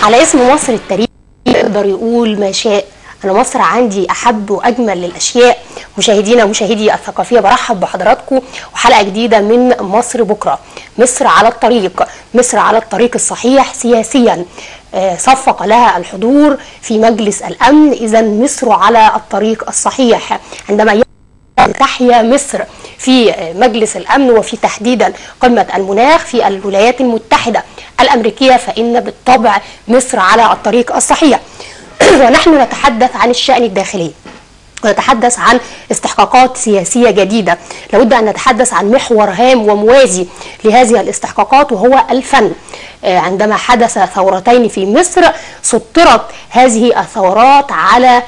على اسم مصر التاريخ يقدر يقول ما شاء أنا مصر عندي أحب وأجمل للأشياء مشاهدينا ومشاهدي الثقافية برحب بحضراتكم وحلقة جديدة من مصر بكرة مصر على الطريق مصر على الطريق الصحيح سياسيا آه، صفق لها الحضور في مجلس الأمن إذا مصر على الطريق الصحيح عندما تحيا مصر في مجلس الامن وفي تحديدا قمه المناخ في الولايات المتحده الامريكيه فان بالطبع مصر على الطريق الصحيح ونحن نتحدث عن الشان الداخلي ونتحدث عن استحقاقات سياسيه جديده لابد ان نتحدث عن محور هام وموازي لهذه الاستحقاقات وهو الفن آه، عندما حدث ثورتين في مصر سطرت هذه الثورات على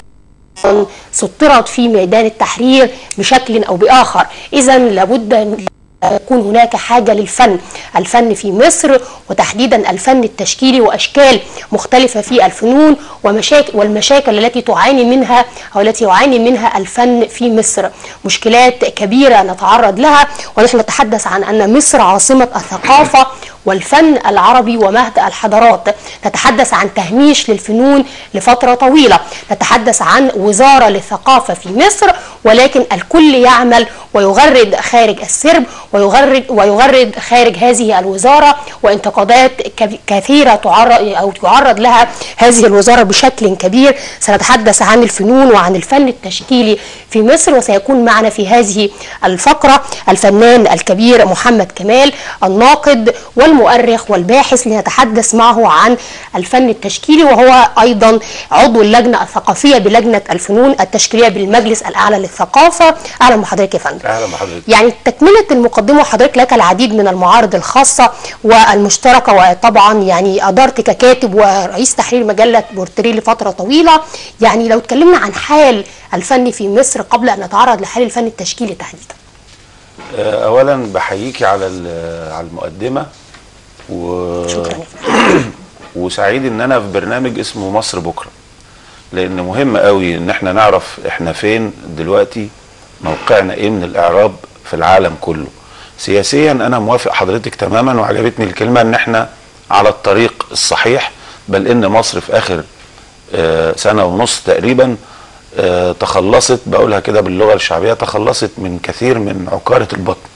سطرت في ميدان التحرير بشكل او باخر اذا لابد أن يكون هناك حاجه للفن الفن في مصر وتحديدا الفن التشكيلي واشكال مختلفه في الفنون ومشاكل والمشاكل التي تعاني منها او التي يعاني منها الفن في مصر مشكلات كبيره نتعرض لها ونحن نتحدث عن ان مصر عاصمه الثقافه والفن العربي ومهد الحضارات نتحدث عن تهميش للفنون لفترة طويلة نتحدث عن وزارة للثقافة في مصر ولكن الكل يعمل ويغرد خارج السرب ويغرد ويغرد خارج هذه الوزارة وانتقادات كب- كثيرة تعرض أو تعرض لها هذه الوزارة بشكل كبير سنتحدث عن الفنون وعن الفن التشكيلي في مصر وسيكون معنا في هذه الفقرة الفنان الكبير محمد كمال الناقد والمؤرخ والباحث لنتحدث معه عن الفن التشكيلي وهو أيضا عضو اللجنة الثقافية بلجنة الفنون التشكيلية بالمجلس الأعلى للثقافة أهلا بحضرتك يا فندم اهلا بحضرتك يعني تكملة المقدمة وحضرتك لك العديد من المعارض الخاصة والمشتركة وطبعا يعني أدرت ككاتب ورئيس تحرير مجلة بورتري لفترة طويلة يعني لو اتكلمنا عن حال الفن في مصر قبل أن نتعرض لحال الفن التشكيلي تحديدا آه، اولا بحييكي على ال- على المقدمه و... شكرا يا فندم. وسعيد ان انا في برنامج اسمه مصر بكره لان مهم قوي ان احنا نعرف احنا فين دلوقتي موقعنا ايه من الاعراب في العالم كله سياسيا انا موافق حضرتك تماما وعجبتني الكلمه ان احنا على الطريق الصحيح بل ان مصر في اخر آه، سنه ونص تقريبا آه، تخلصت بقولها كده باللغه الشعبيه تخلصت من كثير من عكاره البطن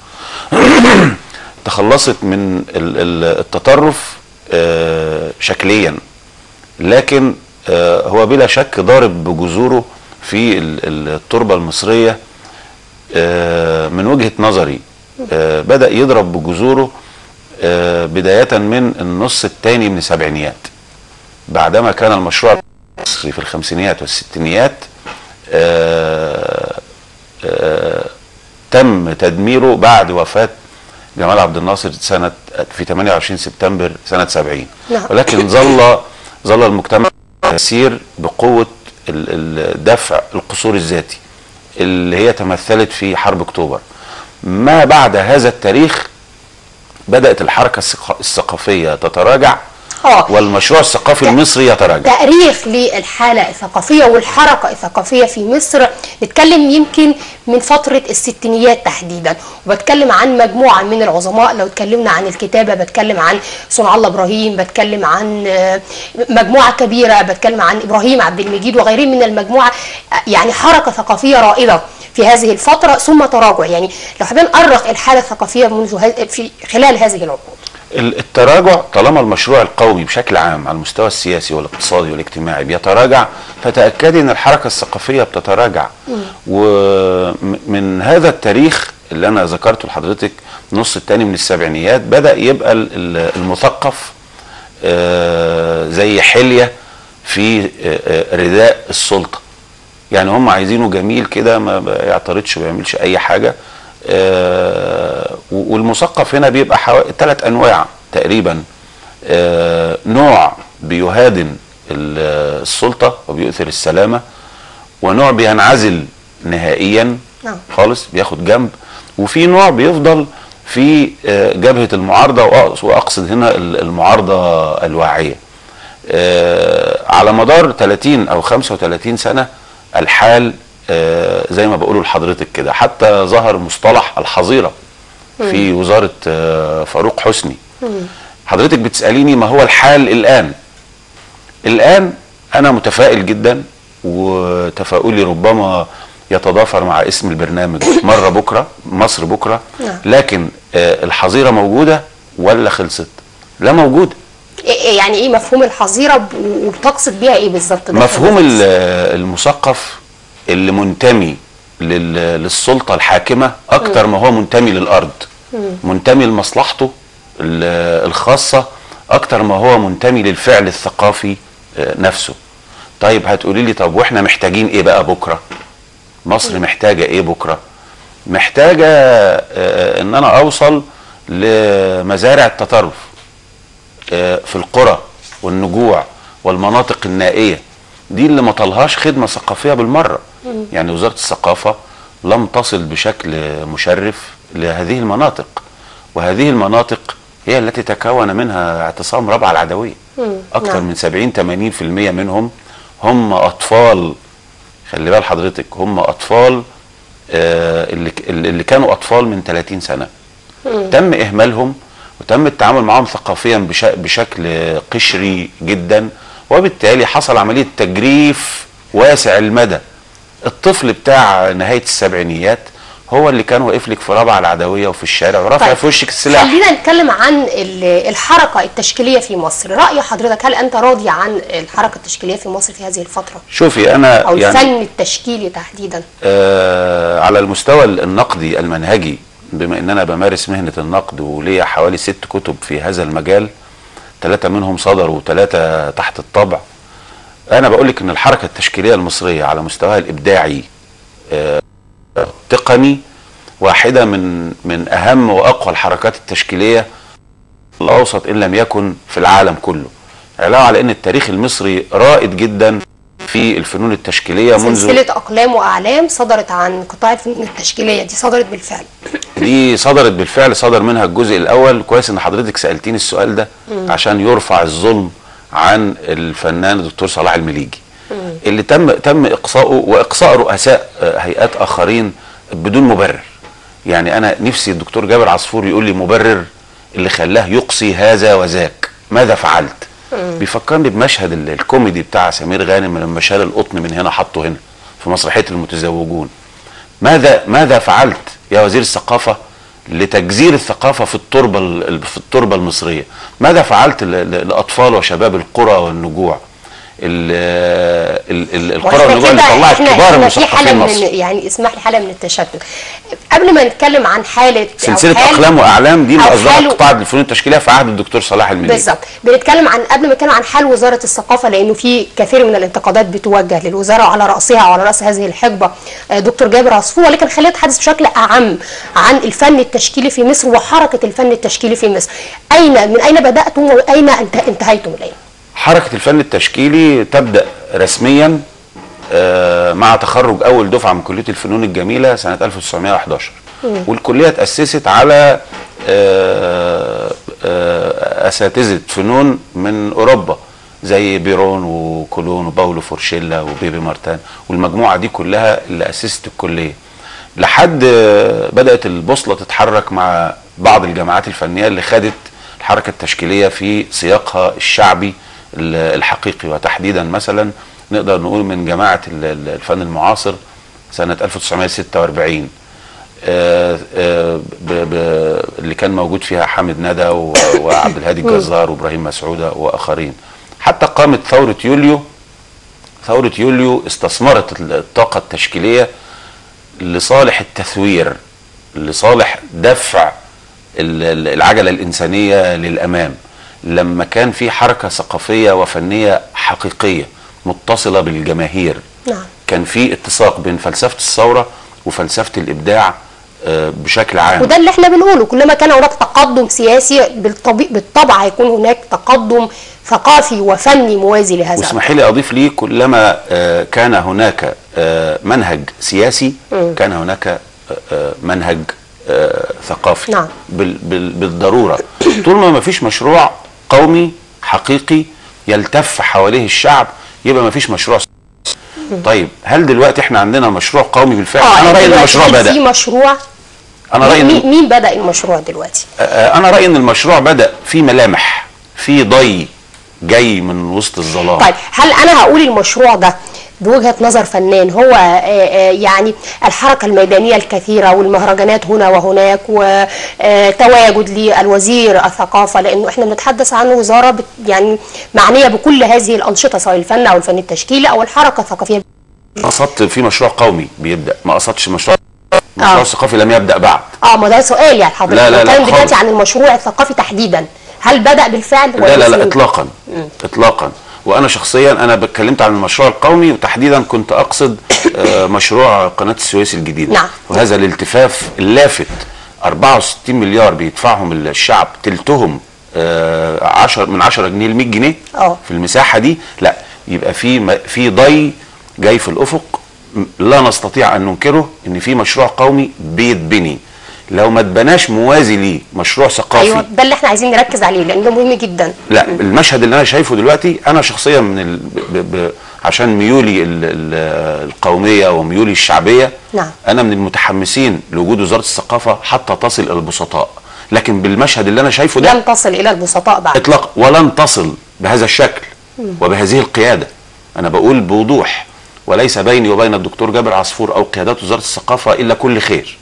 تخلصت من ال- ال- التطرف آه، شكليا لكن آه، هو بلا شك ضارب بجذوره في ال- ال- التربه المصريه آه، من وجهه نظري آه، بدا يضرب بجذوره آه، بدايه من النص الثاني من السبعينيات بعدما كان المشروع المصري في الخمسينيات والستينيات آه، آه، تم تدميره بعد وفاه جمال عبد الناصر سنه في 28 سبتمبر سنه 70 نعم. ولكن ظل ظل المجتمع يسير بقوه ال- ال- دفع القصور الذاتي اللي هي تمثلت في حرب اكتوبر ما بعد هذا التاريخ بدات الحركه الثق- الثقافيه تتراجع آه. والمشروع الثقافي المصري يتراجع تأريخ للحالة الثقافية والحركة الثقافية في مصر نتكلم يمكن من فترة الستينيات تحديدا وبتكلم عن مجموعة من العظماء لو اتكلمنا عن الكتابة بتكلم عن صنع الله إبراهيم بتكلم عن آه، مجموعة كبيرة بتكلم عن إبراهيم عبد المجيد وغيرهم من المجموعة آه، يعني حركة ثقافية رائدة في هذه الفترة ثم تراجع يعني لو حابين نأرخ الحالة الثقافية منذ ه- في خلال هذه العقود ال- التراجع طالما المشروع القومي بشكل عام على المستوى السياسي والاقتصادي والاجتماعي بيتراجع فتأكدي ان الحركة الثقافية بتتراجع ومن هذا التاريخ اللي انا ذكرته لحضرتك النص الثاني من السبعينيات بدأ يبقى ال- ال- المثقف آه، زي حلية في آه، آه، رداء السلطة يعني هم عايزينه جميل كده ما يعترضش ما يعملش اي حاجه آه، و- والمثقف هنا بيبقى حوالي ثلاث انواع تقريبا آه، نوع بيهادن ال- السلطه وبيؤثر السلامه ونوع بينعزل نهائيا نعم. خالص بياخد جنب وفي نوع بيفضل في آه، جبهه المعارضه وأقص- واقصد هنا ال- المعارضه الواعيه آه، على مدار 30 او 35 سنه الحال آه، زي ما بقوله لحضرتك كده حتى ظهر مصطلح الحظيره في وزاره آه، فاروق حسني حضرتك بتساليني ما هو الحال الان الان انا متفائل جدا وتفاؤلي ربما يتضافر مع اسم البرنامج مره بكره مصر بكره نعم. لكن آه، الحظيره موجوده ولا خلصت لا موجوده إيه- إيه يعني ايه مفهوم الحظيره ب- وبتقصد بيها ايه بالظبط ده؟ مفهوم ال- المثقف اللي منتمي لل- للسلطه الحاكمه اكتر ما هو منتمي للارض منتمي لمصلحته ال- الخاصه اكتر ما هو منتمي للفعل الثقافي آه، نفسه طيب هتقولي لي طب واحنا محتاجين ايه بقى بكره مصر محتاجه ايه بكره محتاجه آه، ان انا اوصل لمزارع التطرف آه، في القرى والنجوع والمناطق النائيه دي اللي ما طالهاش خدمه ثقافيه بالمره يعني وزاره الثقافه لم تصل بشكل مشرف لهذه المناطق وهذه المناطق هي التي تكون منها اعتصام ربع العدويه اكثر نعم. من 70 80% منهم هم اطفال خلي بال حضرتك هم اطفال آه، اللي اللي كانوا اطفال من 30 سنه تم اهمالهم وتم التعامل معهم ثقافيا بش- بشكل قشري جدا وبالتالي حصل عمليه تجريف واسع المدى الطفل بتاع نهايه السبعينيات هو اللي كان واقف لك في رابعه العدويه وفي الشارع ورافع طيب. في وشك السلاح خلينا نتكلم عن ال- الحركه التشكيليه في مصر راي حضرتك هل انت راضي عن الحركه التشكيليه في مصر في هذه الفتره شوفي انا او يعني الفن التشكيلي تحديدا آه على المستوى النقدي المنهجي بما ان انا بمارس مهنه النقد وليا حوالي ست كتب في هذا المجال ثلاثه منهم صدروا وثلاثه تحت الطبع انا بقول لك ان الحركه التشكيليه المصريه على مستواها الابداعي آه تقني واحده من من اهم واقوى الحركات التشكيليه الاوسط ان لم يكن في العالم كله علاوه على ان التاريخ المصري رائد جدا في الفنون التشكيليه منذ سلسله اقلام واعلام صدرت عن قطاع الفنون التشكيليه دي صدرت بالفعل دي صدرت بالفعل صدر منها الجزء الاول كويس ان حضرتك سالتيني السؤال ده عشان يرفع الظلم عن الفنان الدكتور صلاح المليجي اللي تم تم اقصائه واقصاء رؤساء آه، هيئات اخرين بدون مبرر يعني انا نفسي الدكتور جابر عصفور يقول لي مبرر اللي خلاه يقصي هذا وذاك ماذا فعلت بيفكرني بمشهد ال- الكوميدي بتاع سمير غانم لما شال القطن من هنا حطه هنا في مسرحيه المتزوجون ماذا ماذا فعلت يا وزير الثقافه لتجزير الثقافه في التربه ال- في التربه المصريه ماذا فعلت ل- ل- لاطفال وشباب القرى والنجوع ال- ال- ال- القرى وإحنا والنجوع اللي كده- طلعت إحنا- كبار إحنا في حاله المثقفين من مصر يعني اسمح لي حاله من التشتت قبل ما نتكلم عن حاله أو سلسله حال- اقلام واعلام دي اللي أو اصدرها حاله- قطاع الفنون التشكيليه في عهد الدكتور صلاح المليجي بالظبط بنتكلم عن قبل ما نتكلم عن حال وزاره الثقافه لانه في كثير من الانتقادات بتوجه للوزاره وعلى راسها وعلى راس هذه الحقبه آه، دكتور جابر عصفور ولكن خلينا نتحدث بشكل اعم عن الفن التشكيلي في مصر وحركه الفن التشكيلي في مصر اين من اين بداتم واين انت- انتهيتم اليه حركة الفن التشكيلي تبدأ رسميا آه، مع تخرج أول دفعة من كلية الفنون الجميلة سنة 1911 والكلية تأسست على آه، آه، أساتذة فنون من أوروبا زي بيرون وكولون وباولو فورشيلا وبيبي مارتان والمجموعة دي كلها اللي أسست الكلية لحد آه، بدأت البوصلة تتحرك مع بعض الجامعات الفنية اللي خدت الحركة التشكيلية في سياقها الشعبي ال- الحقيقي وتحديدا مثلا نقدر نقول من جماعة ال- ال- الفن المعاصر سنة 1946 آه، آه، ب- ب- اللي كان موجود فيها حامد ندى و- وعبد الهادي الجزار وابراهيم مسعوده واخرين حتى قامت ثوره يوليو ثوره يوليو استثمرت الطاقه التشكيليه لصالح التثوير لصالح دفع ال- ال- العجله الانسانيه للامام لما كان في حركه ثقافيه وفنيه حقيقيه متصله بالجماهير نعم كان في اتساق بين فلسفه الثوره وفلسفه الابداع آه، بشكل عام وده اللي احنا بنقوله كلما كان هناك تقدم سياسي بالطبيعي بالطبع هيكون هناك تقدم ثقافي وفني موازي لهذا واسمحي لي اضيف لي كلما آه، كان هناك آه، منهج سياسي كان هناك آه، آه، منهج آه، ثقافي نعم. بال- بال- بالضروره طول ما ما فيش مشروع قومي حقيقي يلتف حواليه الشعب يبقى ما فيش مشروع طيب هل دلوقتي احنا عندنا مشروع قومي بالفعل اه انا رايي ان دلوقتي المشروع هل بدا في مشروع انا رايي مين, ان مين بدا المشروع دلوقتي آه، انا رايي ان المشروع بدا في ملامح في ضي جاي من وسط الظلام طيب هل انا هقول المشروع ده بوجهه نظر فنان هو آه، آه، يعني الحركه الميدانيه الكثيره والمهرجانات هنا وهناك وتواجد للوزير الثقافه لانه احنا بنتحدث عن وزاره بت- يعني معنيه بكل هذه الانشطه سواء الفن او الفن التشكيلي او الحركه الثقافيه قصدت في مشروع قومي بيبدا ما قصدتش مشروع المشروع آه. الثقافي لم يبدا بعد اه ما ده سؤال يعني حضرتك لا، لا، لا، بتكلم دلوقتي خالص. عن المشروع الثقافي تحديدا هل بدا بالفعل لا لا لا لسه- اطلاقا اطلاقا وانا شخصيا انا اتكلمت عن المشروع القومي وتحديدا كنت اقصد آه، مشروع قناه السويس الجديده نعم. وهذا الالتفاف اللافت 64 مليار بيدفعهم الشعب تلتهم آه، 10 من 10 جنيه ل 100 جنيه اه. في المساحه دي لا يبقى في م- في ضي جاي في الافق م- لا نستطيع ان ننكره ان في مشروع قومي بيتبني لو ما اتبناش موازي ليه مشروع ثقافي ايوه ده اللي احنا عايزين نركز عليه لان ده مهم جدا لا المشهد اللي انا شايفه دلوقتي انا شخصيا من ال... ب... ب... عشان ميولي ال... ال... القوميه وميولي الشعبيه نعم. انا من المتحمسين لوجود وزاره الثقافه حتى تصل الى البسطاء لكن بالمشهد اللي انا شايفه ده لم تصل الى البسطاء بعد اطلاق ولن تصل بهذا الشكل وبهذه القياده انا بقول بوضوح وليس بيني وبين الدكتور جابر عصفور او قيادات وزاره الثقافه الا كل خير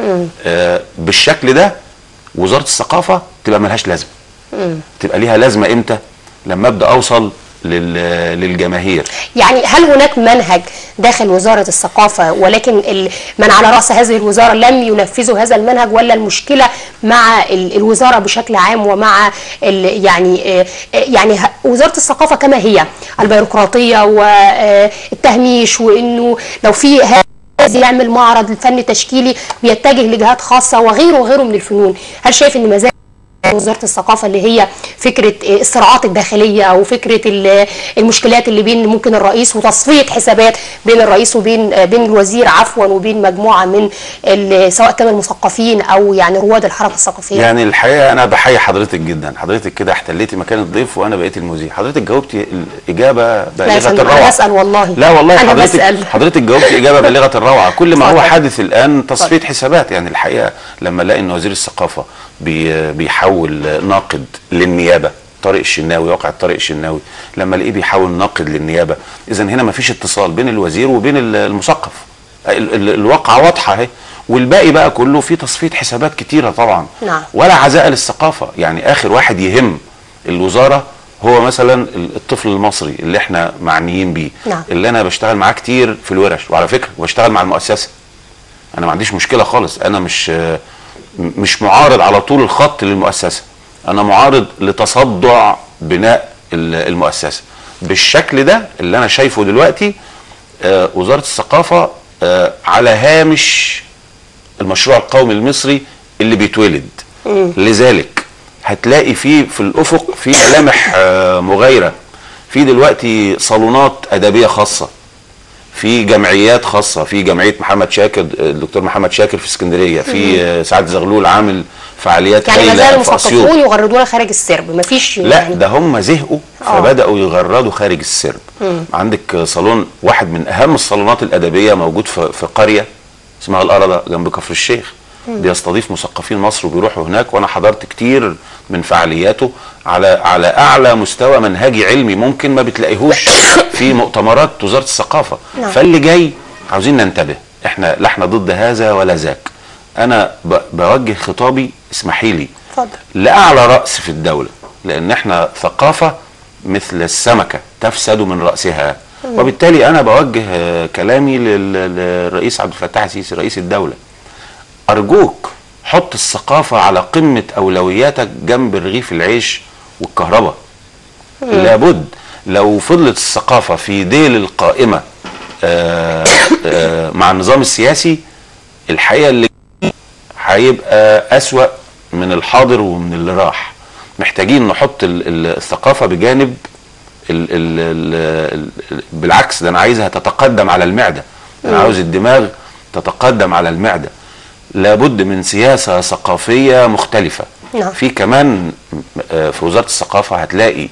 آه بالشكل ده وزاره الثقافه تبقى ملهاش لازمه تبقى ليها لازمه امتى لما ابدا اوصل لل... للجماهير يعني هل هناك منهج داخل وزارة الثقافة ولكن ال- من على رأس هذه الوزارة لم ينفذوا هذا المنهج ولا المشكلة مع ال- الوزارة بشكل عام ومع ال- يعني آه، آه، يعني ه- وزارة الثقافة كما هي البيروقراطية والتهميش وإنه لو في هذا يعمل معرض الفن تشكيلي بيتجه لجهات خاصة وغيره وغيره من الفنون هل شايف إن ما زال وزاره الثقافه اللي هي فكره الصراعات الداخليه او فكره ال- المشكلات اللي بين ممكن الرئيس وتصفيه حسابات بين الرئيس وبين بين الوزير عفوا وبين مجموعه من ال- سواء كانوا المثقفين او يعني رواد الحركه الثقافيه يعني الحقيقه انا بحيي حضرتك جدا حضرتك كده احتليتي مكان الضيف وانا بقيت المذيع حضرتك جاوبتي الاجابه لا يا بالغه فندم، الروعه انا بسال والله لا والله انا حضرتك بسال حضرتك جاوبتي اجابه بالغه الروعه كل ما هو اتفضل. حادث الان تصفيه حسابات يعني الحقيقه لما الاقي ان وزير الثقافه بي بيحول ناقد للنيابه طارق الشناوي واقع طارق الشناوي لما الاقيه بيحول ناقد للنيابه اذا هنا ما فيش اتصال بين الوزير وبين ال- المثقف ال- ال- الواقعه واضحه اهي والباقي بقى كله في تصفيه حسابات كتيره طبعا نعم. ولا عزاء للثقافه يعني اخر واحد يهم الوزاره هو مثلا الطفل المصري اللي احنا معنيين بيه نعم. اللي انا بشتغل معاه كتير في الورش وعلى فكره بشتغل مع المؤسسه انا ما عنديش مشكله خالص انا مش مش معارض على طول الخط للمؤسسه انا معارض لتصدع بناء ال- المؤسسه بالشكل ده اللي انا شايفه دلوقتي آه، وزاره الثقافه آه، على هامش المشروع القومي المصري اللي بيتولد لذلك هتلاقي فيه في الافق في ملامح آه، مغايره في دلوقتي صالونات ادبيه خاصه في جمعيات خاصه في جمعيه محمد شاكر الدكتور محمد شاكر في اسكندريه في آه، سعد زغلول عامل فعاليات يعني ما هايلة زال في أسيوط. المثقفون يغردون خارج السرب مفيش لا يعني ده هم زهقوا آه. فبداوا يغردوا خارج السرب عندك صالون واحد من اهم الصالونات الادبيه موجود في في قريه اسمها الارضه جنب كفر الشيخ بيستضيف مثقفين مصر وبيروحوا هناك وانا حضرت كتير من فعالياته على على اعلى مستوى منهجي علمي ممكن ما بتلاقيهوش في مؤتمرات وزاره الثقافه نعم. فاللي جاي عاوزين ننتبه احنا لا احنا ضد هذا ولا ذاك انا ب- بوجه خطابي اسمحي لي اتفضل لاعلى راس في الدوله لان احنا ثقافه مثل السمكه تفسد من راسها وبالتالي انا بوجه آه، كلامي لل- للرئيس عبد الفتاح السيسي رئيس الدوله ارجوك حط الثقافه على قمه اولوياتك جنب رغيف العيش والكهرباء لابد لو فضلت الثقافه في ديل القائمه آه، آه، مع النظام السياسي الحقيقه اللي هيبقى أسوأ من الحاضر ومن اللي راح محتاجين نحط ال- ال- الثقافة بجانب ال ال ال ال بالعكس ده أنا عايزها تتقدم على المعدة أنا عاوز الدماغ تتقدم على المعدة لابد من سياسة ثقافية مختلفة نعم. في كمان آه، في وزارة الثقافة هتلاقي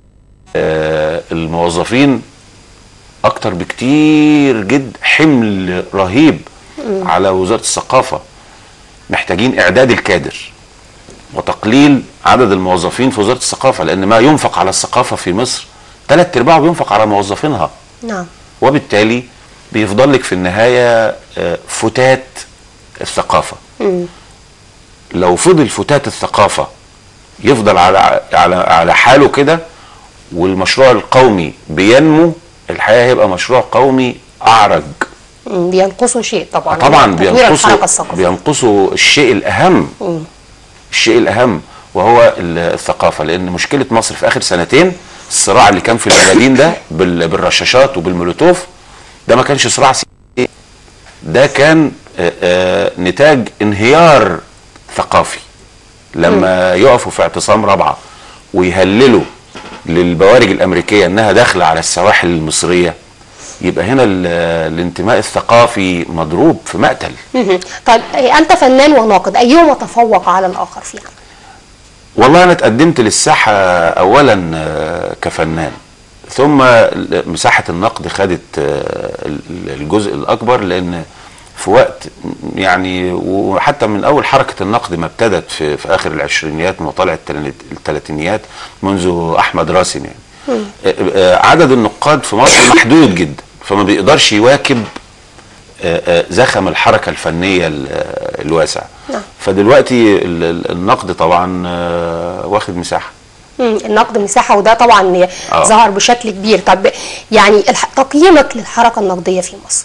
آه، الموظفين اكتر بكتير جد حمل رهيب على وزاره الثقافه محتاجين اعداد الكادر وتقليل عدد الموظفين في وزاره الثقافه لان ما ينفق على الثقافه في مصر ثلاث ارباعه بينفق على موظفينها نعم وبالتالي بيفضل لك في النهايه آه، فتات الثقافه لو فضل فتات الثقافه يفضل على على على حاله كده والمشروع القومي بينمو الحقيقه هيبقى مشروع قومي اعرج مم. بينقصوا شيء طبعا طبعا تطوير بينقصوا الحركه الثقافيه بينقصوا الشيء الاهم الشيء الاهم وهو ال- الثقافه لان مشكله مصر في اخر سنتين الصراع اللي كان في البلدين ده بال- بالرشاشات وبالمولوتوف ده ما كانش صراع سياسي ده كان آه، آه، نتاج انهيار ثقافي لما يقفوا في اعتصام رابعه ويهللوا للبوارج الامريكيه انها داخله على السواحل المصريه يبقى هنا ال- الانتماء الثقافي مضروب في مقتل مهم. طيب إيه، انت فنان وناقد ايهما تفوق على الاخر فيها والله انا اتقدمت للساحه اولا آه، كفنان ثم ال- مساحه النقد خدت آه، ال- الجزء الاكبر لان في وقت يعني وحتى من اول حركه النقد ما ابتدت في, في اخر العشرينيات وطالع التلات- الثلاثينيات منذ احمد راسم يعني آه، آه، عدد النقاد في مصر محدود جدا فما بيقدرش يواكب آه، آه، زخم الحركه الفنيه ال- آه، الواسع نعم. فدلوقتي ال- ال- النقد طبعا آه، واخد مساحه مم. النقد مساحه وده طبعا آه. ظهر بشكل كبير طب يعني الح... تقييمك للحركه النقديه في مصر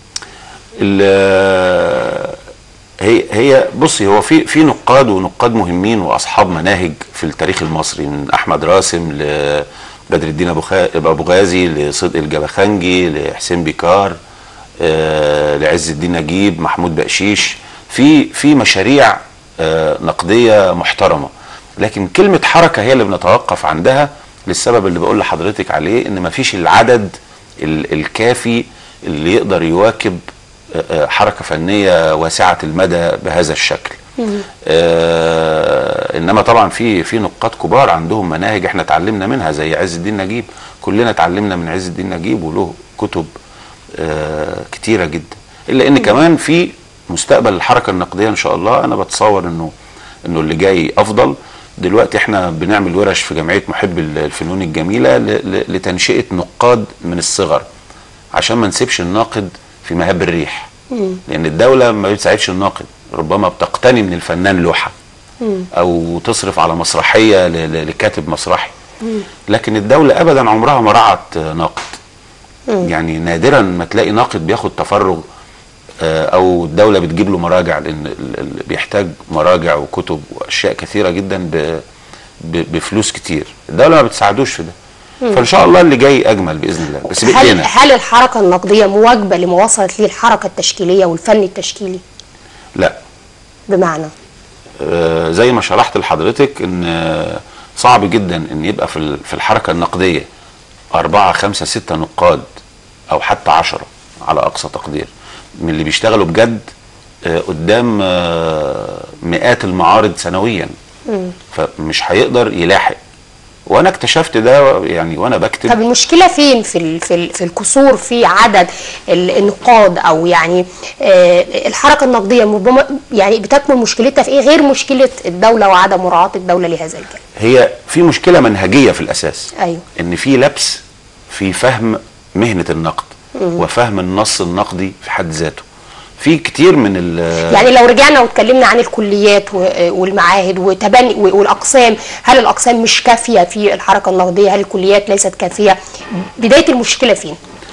ال- هي هي بصي هو في في نقاد ونقاد مهمين واصحاب مناهج في التاريخ المصري من احمد راسم لبدر الدين ابو خا- ابو غازي لصدق الجبخنجي لحسين بيكار آه، لعز الدين نجيب محمود بقشيش في في مشاريع آه، نقديه محترمه لكن كلمه حركه هي اللي بنتوقف عندها للسبب اللي بقول لحضرتك عليه ان مفيش العدد ال- الكافي اللي يقدر يواكب آه، آه، حركه فنيه واسعه المدى بهذا الشكل آه انما طبعا في في نقاد كبار عندهم مناهج احنا اتعلمنا منها زي عز الدين نجيب كلنا اتعلمنا من عز الدين نجيب وله كتب آه كتيره جدا الا ان كمان في مستقبل الحركه النقديه ان شاء الله انا بتصور انه انه اللي جاي افضل دلوقتي احنا بنعمل ورش في جمعيه محب الفنون الجميله ل- ل- لتنشئه نقاد من الصغر عشان ما نسيبش الناقد في مهب الريح لان الدوله ما بتساعدش الناقد ربما بتقتني من الفنان لوحه او تصرف على مسرحيه ل- ل- لكاتب مسرحي لكن الدوله ابدا عمرها ما رعت ناقد يعني نادرا ما تلاقي ناقد بياخد تفرغ آه، او الدوله بتجيب له مراجع لان ال- ال- بيحتاج مراجع وكتب واشياء كثيره جدا ب- ب- بفلوس كتير الدوله ما بتساعدوش في ده فان شاء الله اللي جاي اجمل باذن الله بس هل بايدينا هل الحركه النقديه مواكبه لما وصلت ليه الحركه التشكيليه والفن التشكيلي لا بمعنى آه، زي ما شرحت لحضرتك ان آه، صعب جدا ان يبقى في ال- في الحركه النقديه أربعة خمسة ستة نقاد أو حتى عشرة على أقصى تقدير من اللي بيشتغلوا بجد آه، قدام آه، مئات المعارض سنويا فمش هيقدر يلاحق وأنا اكتشفت ده يعني وأنا بكتب طب المشكله فين في ال- في ال- في الكسور في عدد ال- النقاد او يعني آه، الحركه النقديه ربما يعني بتكمن مشكلتها في ايه غير مشكله الدوله وعدم مراعاه الدوله لهذا الجانب هي في مشكلة منهجية في الأساس ايوه ان في لبس في فهم مهنه النقد وفهم النص النقدي في حد ذاته في كتير من ال يعني لو رجعنا واتكلمنا عن الكليات و- والمعاهد وتبني والاقسام هل الاقسام مش كافيه في الحركه النقديه هل الكليات ليست كافيه بدايه المشكله فين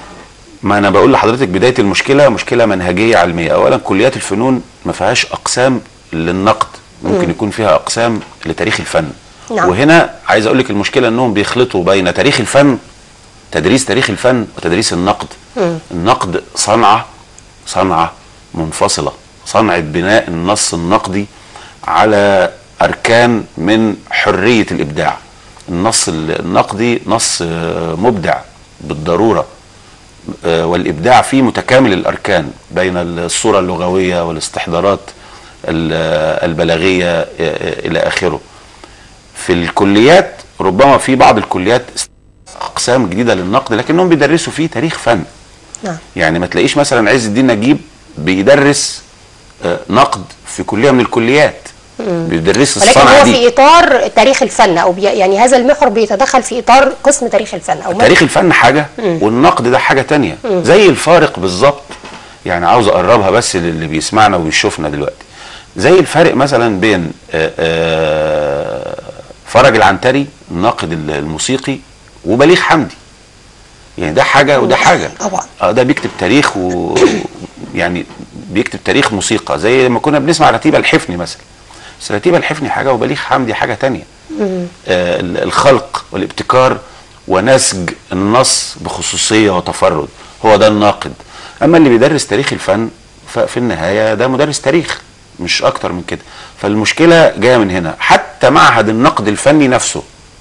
ما انا بقول لحضرتك بدايه المشكله مشكله منهجيه علميه اولا كليات الفنون ما فيهاش اقسام للنقد ممكن يكون فيها اقسام لتاريخ الفن نعم. وهنا عايز اقول لك المشكله انهم بيخلطوا بين تاريخ الفن تدريس تاريخ الفن وتدريس النقد النقد صنعه صنعه منفصله صنعه بناء النص النقدي على اركان من حريه الابداع النص النقدي نص آه، مبدع بالضروره آه، والابداع فيه متكامل الاركان بين الصوره اللغويه والاستحضارات ال- آه، البلاغيه آه، آه، الى اخره في الكليات ربما في بعض الكليات است- اقسام جديده للنقد لكنهم بيدرسوا فيه تاريخ فن نعم يعني ما تلاقيش مثلا عز الدين نجيب بيدرس آه، نقد في كليه من الكليات بيدرس ولكن الصنعه هو دي في اطار تاريخ الفن او بي يعني هذا المحور بيتدخل في اطار قسم تاريخ الفن او تاريخ الفن حاجه والنقد ده حاجه تانية زي الفارق بالظبط يعني عاوز اقربها بس للي بيسمعنا وبيشوفنا دلوقتي زي الفارق مثلا بين آه، آه، فرج العنتري الناقد الموسيقي وبليغ حمدي يعني ده حاجه وده حاجه طبعا. اه ده بيكتب تاريخ و يعني بيكتب تاريخ موسيقى زي ما كنا بنسمع رتيبه الحفني مثلا بس رتيبه الحفني حاجه وبليغ حمدي حاجه تانية آه ال- الخلق والابتكار ونسج النص بخصوصيه وتفرد هو ده الناقد اما اللي بيدرس تاريخ الفن ففي النهايه ده مدرس تاريخ مش اكتر من كده فالمشكله جايه من هنا حتى معهد النقد الفني نفسه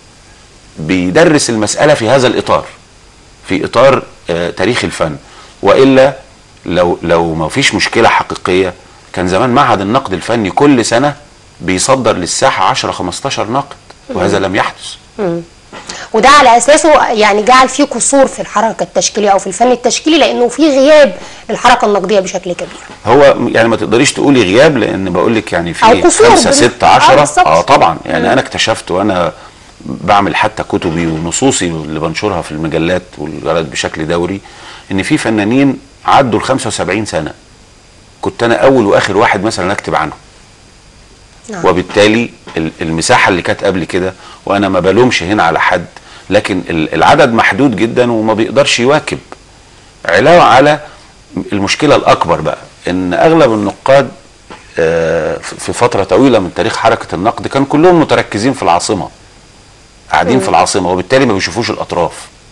بيدرس المساله في هذا الاطار في اطار آه، تاريخ الفن والا لو لو ما فيش مشكله حقيقيه كان زمان معهد النقد الفني كل سنه بيصدر للساحه 10 15 ناقد وهذا لم يحدث وده على اساسه يعني جعل فيه قصور في الحركه التشكيليه او في الفن التشكيلي لانه في غياب للحركه النقديه بشكل كبير هو يعني ما تقدرش تقولي غياب لان بقول لك يعني أو في قصور خمسة بال- ستة آه، عشرة بالظبط. اه طبعا يعني انا اكتشفت وانا بعمل حتى كتبي ونصوصي اللي بنشرها في المجلات والجرائد بشكل دوري ان في فنانين عدوا ال 75 سنه كنت انا اول واخر واحد مثلا اكتب عنه نعم. وبالتالي ال- المساحه اللي كانت قبل كده وانا ما بلومش هنا على حد لكن ال- العدد محدود جدا وما بيقدرش يواكب علاوه على المشكله الاكبر بقى ان اغلب النقاد آه، في فتره طويله من تاريخ حركه النقد كان كلهم متركزين في العاصمه قاعدين في العاصمه وبالتالي ما بيشوفوش الاطراف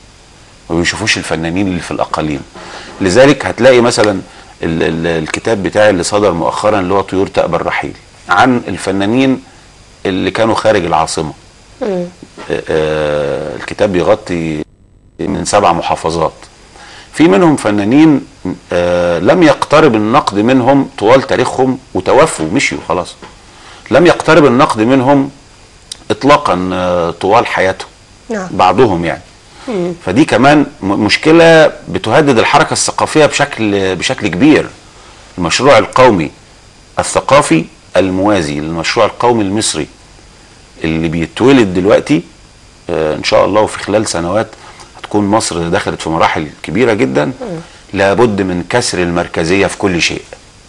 ما بيشوفوش الفنانين اللي في الاقاليم لذلك هتلاقي مثلا ال ال الكتاب بتاعي اللي صدر مؤخرا اللي هو طيور تأبى الرحيل عن الفنانين اللي كانوا خارج العاصمه آه، آه، الكتاب بيغطي من سبع محافظات في منهم فنانين آه، لم يقترب النقد منهم طوال تاريخهم وتوفوا مشيوا خلاص لم يقترب النقد منهم اطلاقا آه، طوال حياتهم نعم. بعضهم يعني فدي كمان م- مشكله بتهدد الحركه الثقافيه بشكل بشكل كبير المشروع القومي الثقافي الموازي للمشروع القومي المصري اللي بيتولد دلوقتي آه، ان شاء الله وفي خلال سنوات هتكون مصر دخلت في مراحل كبيره جدا لابد من كسر المركزيه في كل شيء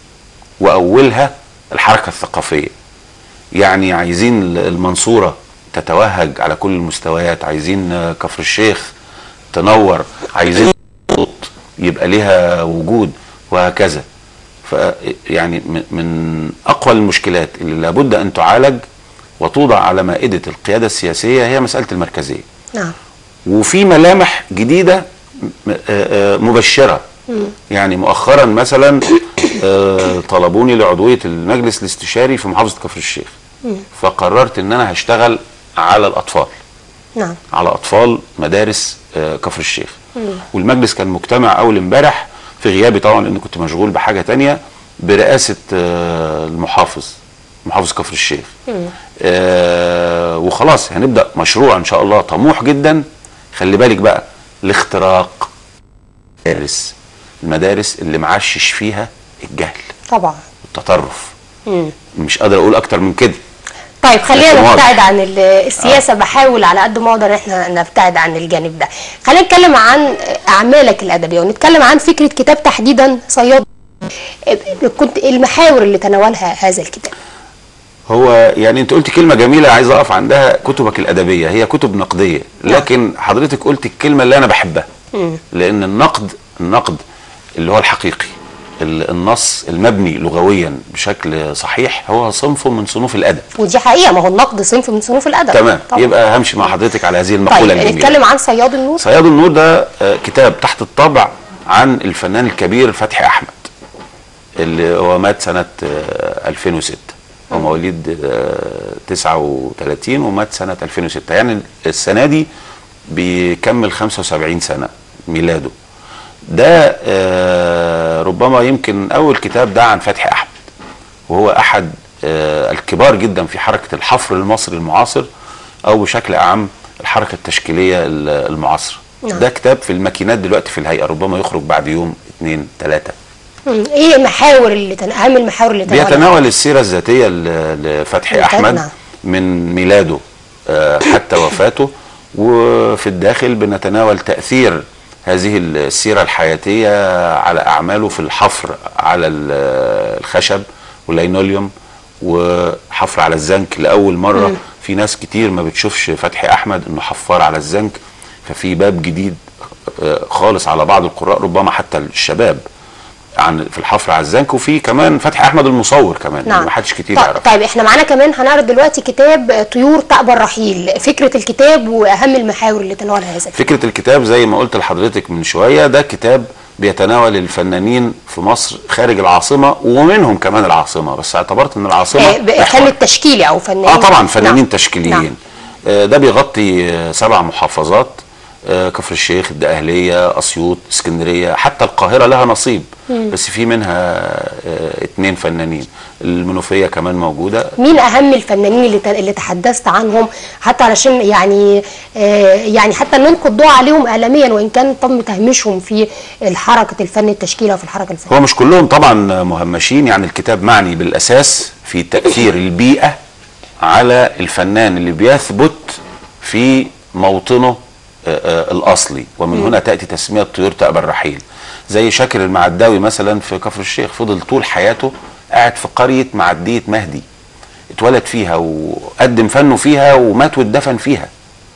واولها الحركه الثقافيه يعني عايزين المنصوره تتوهج على كل المستويات عايزين آه، كفر الشيخ تنور عايزين صوت يبقى ليها وجود وهكذا ف يعني من- من اقوى المشكلات اللي لابد ان تعالج وتوضع على مائده القياده السياسيه هي مساله المركزيه نعم وفي ملامح جديده م- آه، آه، مبشره يعني مؤخرا مثلا آه، طلبوني لعضويه المجلس الاستشاري في محافظه كفر الشيخ فقررت ان انا هشتغل على الاطفال نعم على اطفال مدارس آه، كفر الشيخ والمجلس كان مجتمع اول امبارح في غيابي طبعا لان كنت مشغول بحاجه تانية برئاسه آه، المحافظ محافظ كفر الشيخ آه، وخلاص هنبدا مشروع ان شاء الله طموح جدا خلي بالك بقى الاختراق المدارس المدارس اللي معشش فيها الجهل طبعا والتطرف مش قادر اقول اكتر من كده طيب خلينا لكن واضح. نبتعد عن ال- السياسه بحاول على قد ما اقدر احنا نبتعد عن الجانب ده خلينا نتكلم عن اعمالك الادبيه ونتكلم عن فكره كتاب تحديدا صياد كنت المحاور اللي تناولها هذا الكتاب هو يعني انت قلت كلمه جميله عايز اقف عندها كتبك الادبيه هي كتب نقديه لكن حضرتك قلت الكلمه اللي انا بحبها لان النقد النقد اللي هو الحقيقي ال- النص المبني لغويا بشكل صحيح هو صنف من صنوف الادب ودي حقيقه ما هو النقد صنف من صنوف الادب تمام طبعا. يبقى همشي مع حضرتك على هذه طيب المقوله الجميله نتكلم عن صياد النور صياد النور ده آه، كتاب تحت الطبع عن الفنان الكبير فتحي احمد اللي هو مات سنه آه، 2006 هو مواليد آه، 39 ومات سنه 2006 يعني السنه دي بيكمل 75 سنه ميلاده ده آه، ربما يمكن اول كتاب ده عن فتحي احمد وهو احد آه، الكبار جدا في حركه الحفر المصري المعاصر او بشكل اعم الحركه التشكيليه ال- المعاصره نعم. ده كتاب في الماكينات دلوقتي في الهيئه ربما يخرج بعد يوم اثنين ثلاثه مم. ايه المحاور اللي تن... اهم المحاور اللي تناولها؟ بيتناول السيره الذاتيه ل- لفتحي ممتاز، احمد نعم. من ميلاده آه، حتى وفاته وفي الداخل بنتناول تاثير هذه السيره الحياتيه على اعماله في الحفر على ال- الخشب واللينوليوم وحفر على الزنك لاول مره في ناس كتير ما بتشوفش فتحي احمد انه حفار على الزنك ففي باب جديد آه، خالص على بعض القراء ربما حتى الشباب عن في الحفر على الزنك وفي كمان فتحي احمد المصور كمان نعم ما حدش كتير طيب, يعرف طيب احنا معانا كمان هنعرض دلوقتي كتاب طيور تأبى الرحيل فكرة الكتاب واهم المحاور اللي تناولها هذا الكتاب فكره الكتاب زي ما قلت لحضرتك من شويه ده كتاب بيتناول الفنانين في مصر خارج العاصمه ومنهم كمان العاصمه بس اعتبرت ان العاصمه آه، ب- محور. كان التشكيلي او فنانين اه طبعا فنانين نعم. تشكيليين نعم. آه ده بيغطي آه، سبع محافظات آه كفر الشيخ الدقهليه اسيوط اسكندريه حتى القاهره لها نصيب بس في منها آه اتنين فنانين المنوفيه كمان موجوده مين اهم الفنانين اللي ت- اللي تحدثت عنهم حتى علشان يعني آه يعني حتى نلقي الضوء عليهم اعلاميا وان كان تم تهميشهم في حركه الفن التشكيلي وفي الحركه الفنيه هو مش كلهم طبعا مهمشين يعني الكتاب معني بالاساس في تاثير البيئه على الفنان اللي بيثبت في موطنه آه، آه، الاصلي ومن هنا تاتي تسميه طيور تأبى الرحيل زي شاكر المعداوي مثلا في كفر الشيخ فضل طول حياته قاعد في قريه معديه مهدي اتولد فيها وقدم فنه فيها ومات واتدفن فيها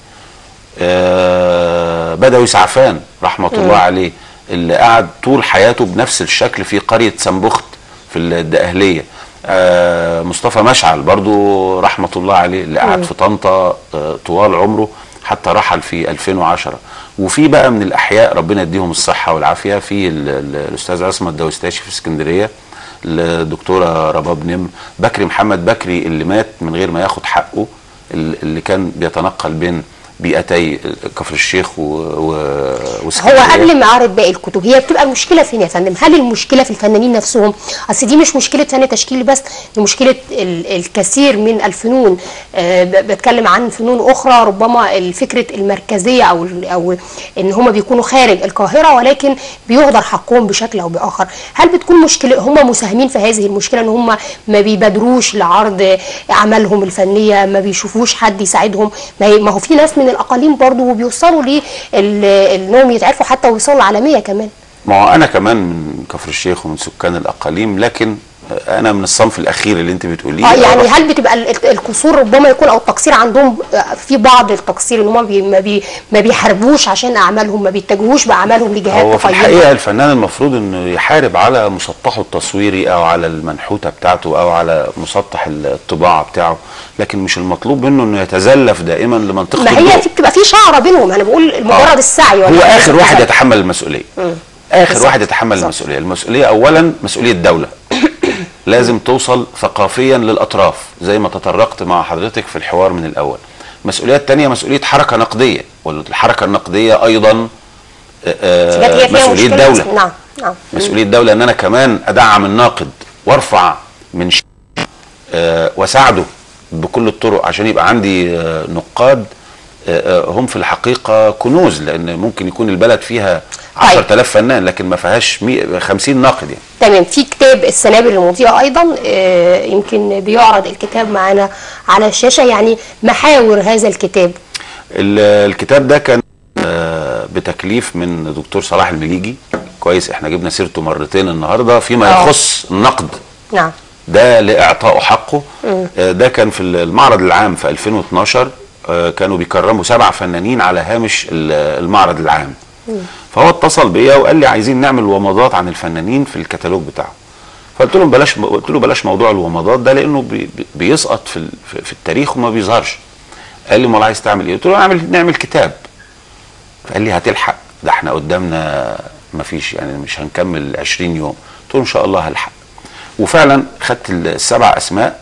آه، بدوي سعفان رحمة الله عليه اللي قعد طول حياته بنفس الشكل في قرية سنبخت في الدقهلية آه، مصطفى مشعل برضو رحمة الله عليه اللي قعد في طنطا آه، طوال عمره حتى رحل في 2010 وفي بقى من الأحياء ربنا يديهم الصحة والعافية في ال- ال- الأستاذ عصمت الدوستاشي في اسكندرية الدكتورة رباب نم بكري محمد بكري اللي مات من غير ما ياخد حقه اللي كان بيتنقل بين بيئتي كفر الشيخ و... و... هو واسكندرية. قبل ما اعرض باقي الكتب هي بتبقى المشكله فين يا فندم؟ هل المشكله في الفنانين نفسهم؟ اصل دي مش مشكله فن تشكيلي بس دي مشكله ال- الكثير من الفنون آه، ب- بتكلم عن فنون اخرى ربما الفكره المركزيه او ال- او ان هم بيكونوا خارج القاهره ولكن بيهدر حقهم بشكل او باخر، هل بتكون مشكله هم مساهمين في هذه المشكله ان هم ما بيبادروش لعرض اعمالهم الفنيه ما بيشوفوش حد يساعدهم ما هي- ما هو في ناس من الاقاليم برضو وبيوصلوا ل انهم يتعرفوا حتى ويوصلوا العالميه كمان ما هو انا كمان من كفر الشيخ ومن سكان الاقاليم لكن انا من الصنف الاخير اللي انت بتقوليه اه يعني هل بتبقى ال- ال- القصور ربما يكون او التقصير عندهم آه، في بعض التقصير ان هم بي ما, بي ما بيحاربوش عشان اعمالهم ما بيتجهوش باعمالهم لجهات هو في تقيمة. الحقيقه الفنان المفروض انه يحارب على مسطحه التصويري او على المنحوته بتاعته او على مسطح الطباعه بتاعه لكن مش المطلوب منه انه يتزلف دائما لمنطقه ما الضوء. هي في بتبقى في شعره بينهم انا بقول مجرد آه. السعي هو ولا اخر واحد يتحمل المسؤوليه اخر بالظبط. واحد يتحمل بالظبط. المسؤوليه المسؤوليه اولا مسؤوليه الدوله لازم توصل ثقافيا للاطراف زي ما تطرقت مع حضرتك في الحوار من الاول المسؤوليه الثانيه مسؤوليه حركه نقديه والحركه النقديه ايضا آه، آه، حاجات هي فيها مسؤوليه مشكلة. دوله نعم نعم مسؤوليه الدوله ان انا كمان ادعم الناقد وارفع من ش... آه، واساعده بكل الطرق عشان يبقى عندي آه، نقاد آه، آه، هم في الحقيقه كنوز لان ممكن يكون البلد فيها طيب. 10000 فنان لكن ما فيهاش مي- 50 ناقد يعني تمام في كتاب السنابل المضيئة أيضا آه، يمكن بيعرض الكتاب معانا على الشاشة يعني محاور هذا الكتاب ال- الكتاب ده كان آه، بتكليف من دكتور صلاح المليجي كويس احنا جبنا سيرته مرتين النهارده فيما آه. يخص النقد نعم ده لاعطائه حقه آه، ده كان في المعرض العام في 2012 آه، كانوا بيكرموا سبع فنانين على هامش ال- المعرض العام فهو اتصل بيا وقال لي عايزين نعمل ومضات عن الفنانين في الكتالوج بتاعه فقلت له بلاش قلت له بلاش موضوع الومضات ده لانه بي بي- بيسقط في ال- في- في التاريخ وما بيظهرش قال لي امال عايز تعمل ايه قلت له نعمل نعمل كتاب فقال لي هتلحق ده احنا قدامنا ما فيش يعني مش هنكمل 20 يوم قلت له ان شاء الله هلحق وفعلا خدت السبع اسماء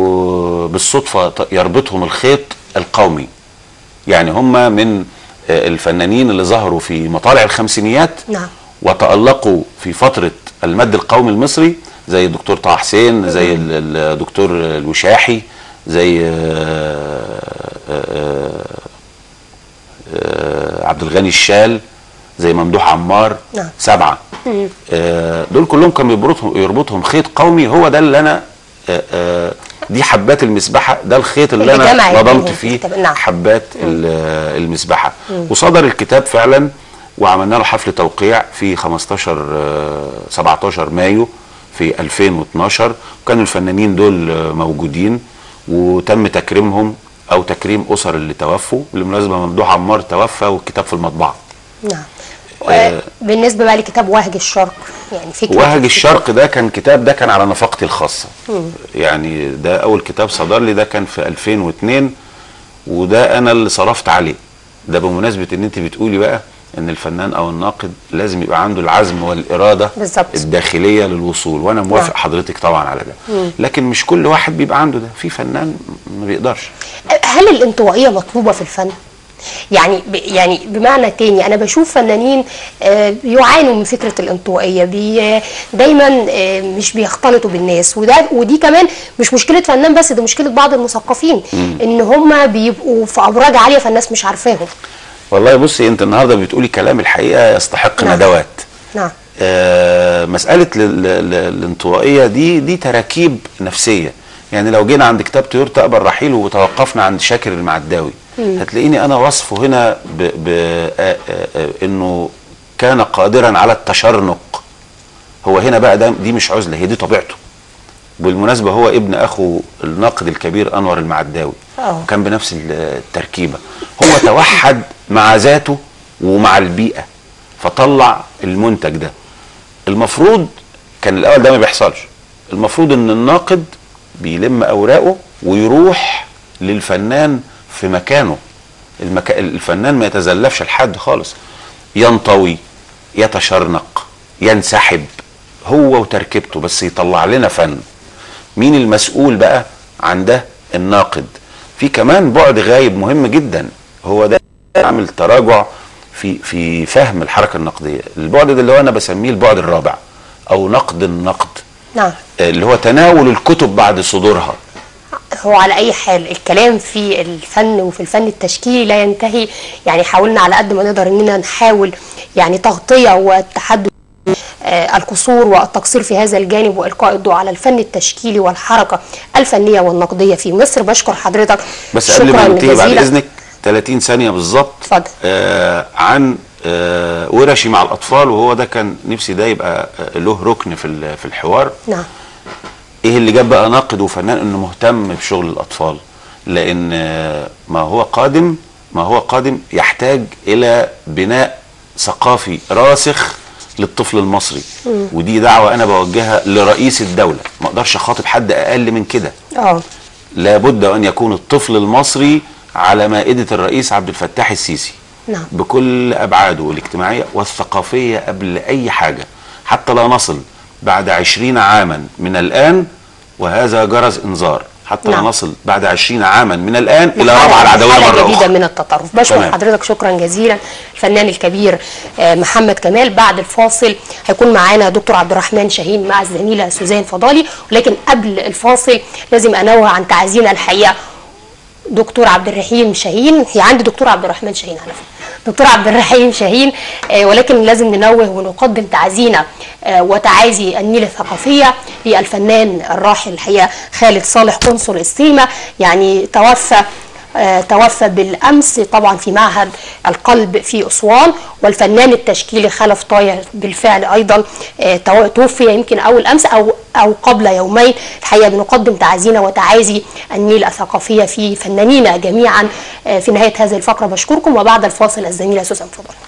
وبالصدفه ط- يربطهم الخيط القومي يعني هم من آه، الفنانين اللي ظهروا في مطالع الخمسينيات نعم. وتألقوا في فترة المد القومي المصري زي الدكتور طه حسين زي ال- الدكتور الوشاحي زي آه، آه، آه، عبد الغني الشال زي ممدوح عمار نعم. سبعة آه، دول كلهم كان يربطهم يربطهم خيط قومي هو ده اللي انا آه، آه، دي حبات المسبحه ده الخيط اللي اللي جمع انا الدنيا نظمت في فيه الكتاب. نعم. حبات ال- المسبحه وصدر الكتاب فعلا وعملنا له حفل توقيع في 15 آه، 17 مايو في 2012 وكانوا الفنانين دول آه، موجودين وتم تكريمهم او تكريم اسر اللي توفوا بالمناسبه ممدوح عمار توفى والكتاب في المطبعه نعم آه. بالنسبه بقى لكتاب وهج الشرق يعني فكره وهج الكتاب. الشرق ده كان كتاب ده كان على نفقتي الخاصة يعني ده أول كتاب صدر لي ده كان في 2002 وده أنا اللي صرفت عليه ده بمناسبة إن أنت بتقولي بقى إن الفنان أو الناقد لازم يبقى عنده العزم والإرادة بالظبط. الداخلية للوصول وأنا موافق نعم. حضرتك طبعا على ده لكن مش كل واحد بيبقى عنده ده في فنان ما بيقدرش هل الانطوائيه مطلوبه في الفن؟ يعني ب يعني بمعنى تاني انا بشوف فنانين آه، بيعانوا من فكره الانطوائيه بي آه، دايما آه، مش بيختلطوا بالناس وده ودي كمان مش مشكله فنان بس ده مشكله بعض المثقفين ان هم بيبقوا في ابراج عاليه فالناس مش عارفاهم والله بصي أنت النهاردة بتقولي كلام الحقيقة يستحق نعم. ندوات نعم آه، مسألة ال- ال- الانطوائية دي دي تراكيب نفسية يعني لو جينا عند كتاب تويوتا قبل رحيل وتوقفنا عند شاكر المعداوي هتلاقيني أنا وصفه هنا ب ب آه، آه، آه، إنه كان قادرا على التشرنق هو هنا بقى ده دي مش عزلة هي دي طبيعته بالمناسبة هو ابن أخو الناقد الكبير أنور المعداوي آه. كان بنفس التركيبة هو توحد مع ذاته ومع البيئة فطلع المنتج ده المفروض كان الأول ده ما بيحصلش المفروض إن الناقد بيلم أوراقه ويروح للفنان في مكانه المكا... الفنان ما يتزلفش لحد خالص ينطوي يتشرنق ينسحب هو وتركيبته بس يطلع لنا فن مين المسؤول بقى عن ده الناقد في كمان بعد غايب مهم جدا هو ده عامل تراجع في في فهم الحركه النقديه البعد ده اللي هو انا بسميه البعد الرابع او نقد النقد نعم اللي هو تناول الكتب بعد صدورها هو على اي حال الكلام في الفن وفي الفن التشكيلي لا ينتهي يعني حاولنا على قد ما نقدر اننا نحاول يعني تغطيه والتحدث آه، القصور والتقصير في هذا الجانب والقاء الضوء على الفن التشكيلي والحركه الفنيه والنقديه في مصر بشكر حضرتك بس قبل ما شكراً ننتهي بعد جزيلاً. اذنك 30 ثانيه بالظبط اتفضل. آه عن آه ورشي مع الاطفال وهو ده كان نفسي ده يبقى آه له ركن في ال- في الحوار نعم ايه اللي جاب بقى ناقد وفنان انه مهتم بشغل الاطفال لان آه، ما هو قادم ما هو قادم يحتاج الى بناء ثقافي راسخ للطفل المصري ودي دعوه انا بوجهها لرئيس الدوله ما اقدرش اخاطب حد اقل من كده اه لابد ان يكون الطفل المصري على مائده الرئيس عبد الفتاح السيسي نعم. بكل ابعاده الاجتماعيه والثقافيه قبل اي حاجه حتى لا نصل بعد عشرين عاما من الان وهذا جرس انذار حتى لا نعم. نصل بعد عشرين عاما من الان الى حالة- رابعه العدويه حالة مره جديدة اخرى من التطرف بشكر تمام. حضرتك شكرا جزيلا الفنان الكبير آه، محمد كمال بعد الفاصل هيكون معانا دكتور عبد الرحمن شاهين مع الزميلة سوزان فضالي ولكن قبل الفاصل لازم انوه عن تعزينا الحقيقة دكتور عبد الرحيم شاهين هي عندي دكتور عبد الرحمن شاهين على فكره دكتور عبد الرحيم شاهين آه، ولكن لازم ننوه ونقدم تعزينا آه، وتعازي النيل الثقافيه للفنان الراحل الحقيقه خالد صالح قنصل السيما يعني توفى آه، توفى بالامس طبعا في معهد القلب في اسوان والفنان التشكيلي خلف طايع بالفعل ايضا آه، تو- توفي يمكن اول امس او او قبل يومين الحقيقه بنقدم تعازينا وتعازي النيل الثقافيه في فنانينا جميعا آه، في نهايه هذه الفقره بشكركم وبعد الفاصل الزميله سوسن فضل